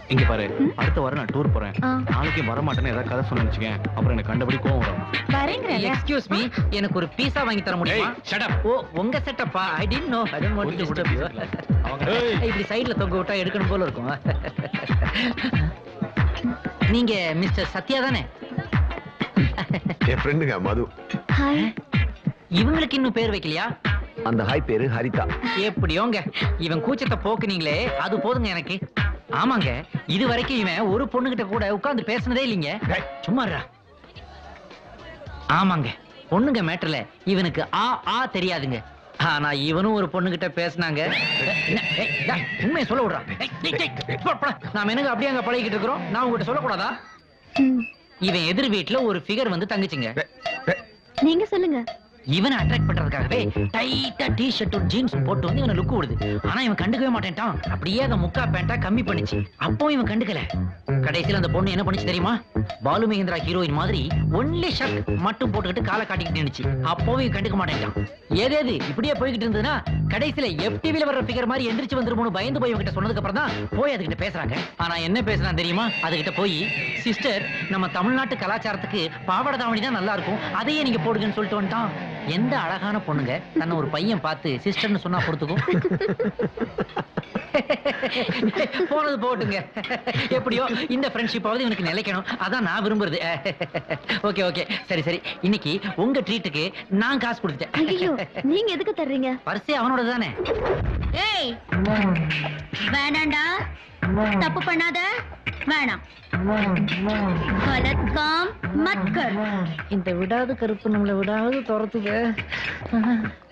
இங்க பாரு அடுத்த வாரம் நான் டூர் போறேன் ஆ. நாளைக்கு வர மாட்டேன்னு ஏதாவது கதை சொன்னு வச்சுக்கேன் அப்புறம் எனக்கு கண்டபடி கோவம் வரும் வரேங்கிறல்ல எக்ஸ்கியூஸ் மீ எனக்கு ஒரு பீஸா வாங்கி தர முடியுமா ஏய், shut up. ஓ உங்க செட்டப்பா I did no I don't want to கொஞ்சம் கூட டிஸ்டர்ப் யூ பேசல. அவங்க இப்படி சைடுல தொங்க விட்டா எடுக்கணும் போல இருக்கும் நீங்க மிஸ்டர் சத்யா தானே என் ஃப்ரெண்டுங்க மது ஹாய் இவங்களுக்கு இன்னும் பேர் வைக்கலையா அந்த ஹாய் பேரு ஹரிதா எப்படியோங்க இவன் கூச்சத்தை போக்குனீங்களே அது போதுங்க எனக்கு ஆமாங்க இது வரைக்கும் இவன் ஒரு பொண்ணுகிட்ட கூட உட்கார்ந்து பேசினதே இல்லைங்க டேய். சும்மா இருடா. ஆமாங்க பொண்ணுங்க மேட்டர்ல இவனுக்கு ஆ ஆ தெரியாதுங்க ஆனா இவனும் ஒரு பொண்ணுகிட்ட பேசினாங்க உண்மையை சொல்ல விடுறான் ஏய், டேய், டேய், போ, போடா. நாம என்னங்க அப்படியே அங்க பழகிட்டு இருக்கிறோம் நான் உங்ககிட்ட சொல்லக்கூடாதா ம், இவன் எதிர் வீட்டுல ஒரு ஃபிகர் வந்து தங்குச்சுங்க நீங்க சொல்லுங்க இவனை அட்ராக்ட் பண்றதுக்காகவே டைட்டா டி ஷர்ட் ஜீன்ஸ் போட்டு வந்து இவனை லுக் விடுது ஆனா இவன் கண்டுக்கவே மாட்டேன்ட்டான் அப்படியே அந்த முக்கா பேண்டா கம்மி பண்ணிச்சு அப்போ இவன் கண்டுக்கல கடைசியில அந்த பொண்ணு என்ன பண்ணுச்சு தெரியுமா பாலு மகேந்திரா ஹீரோயின் மாதிரி ஒன்லி ஷர்ட் மட்டும் போட்டுக்கிட்டு காலை காட்டிக்கிட்டு நின்னுச்சு அப்பவும் இவன் கண்டுக்க மாட்டேன்ட்டான் ஏதேது இப்படியே போய்கிட்டு இருந்ததுன்னா கடைசியில எஃப்டிவில வர்ற ஃபிகர் மாதிரி எந்திரிச்சு வந்துருமோனு பயந்து போய் இவங்கிட்ட சொன்னதுக்கு அப்புறம் தான் போய் அதுகிட்ட பேசுறாங்க ஆனா என்ன பேசுறான் தெரியுமா அதுகிட்ட போய் சிஸ்டர் நம்ம தமிழ்நாட்டு கலாச்சாரத்துக்கு பாவாடை தாவணி தான் நல்லா இருக்கும் அதையே நீங்க போடுங்கன்னு சொல்லிட்டு வந்துட்டான் எந்த அழகான பொண்ணுங்க தன்னை ஒரு பையன் பார்த்து சிஸ்டர்னு சொன்னா பொறுத்துக்கும் போனது போட்டுங்க எப்படியோ இந்த ஃப்ரெண்ட்ஷிப்பாவது எனக்கு நிலைக்கணும் அதான் நான் விரும்புறது ஓகே ஓகே சரி சரி இன்னைக்கு உங்க ட்ரீட்டுக்கு நான் காசு ஐயோ கொடுத்துட்டேன் நீங்க எதுக்கு தர்றீங்க பரிசே அவனோட தானே ஏய் வேணாண்டா தப்பு பண்ணாத வேணாம் கலத்காம் மத் கர் இந்த விடாது கருப்பு நம்மளை விடாது துரத்துக்க